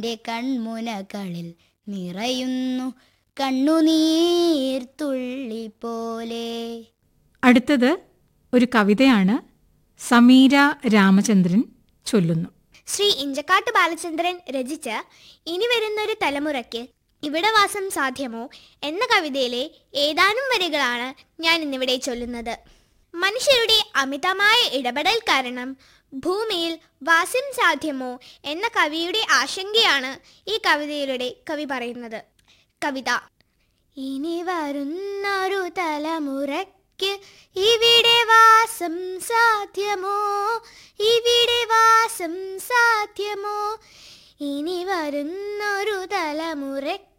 എൻ്റെ കൺമുനകളിൽ നിറയുന്നു കണ്ണുനീർ തുള്ളി പോലെ അടുത്തത് ഒരു കവിതയാണ് സമീര രാമചന്ദ്രൻ ചൊല്ലുന്നു ശ്രീ ഇഞ്ചക്കാട്ട് ബാലചന്ദ്രൻ രചിച്ച ഇനി വരുന്നൊരു തലമുറയ്ക്ക് ഇവിടെ വാസം സാധ്യമോ എന്ന കവിതയിലെ ഏതാനും വരികളാണ് ഞാൻ ഇന്നിവിടെ ചൊല്ലുന്നത് മനുഷ്യരുടെ അമിതമായ ഇടപെടൽ കാരണം ഭൂമിയിൽ വാസം സാധ്യമോ എന്ന കവിയുടെ ആശങ്കയാണ് ഈ കവിതയിലൂടെ കവി പറയുന്നത് കവിത ഇനി വരുന്നൊരു തലമുറയ്ക്ക് ഇവിടെ വാസം സാധ്യമോ ഇവിടെ വാസം സാധ്യമോ ഇനി വരുന്നൊരു തലമുറയ്ക്ക്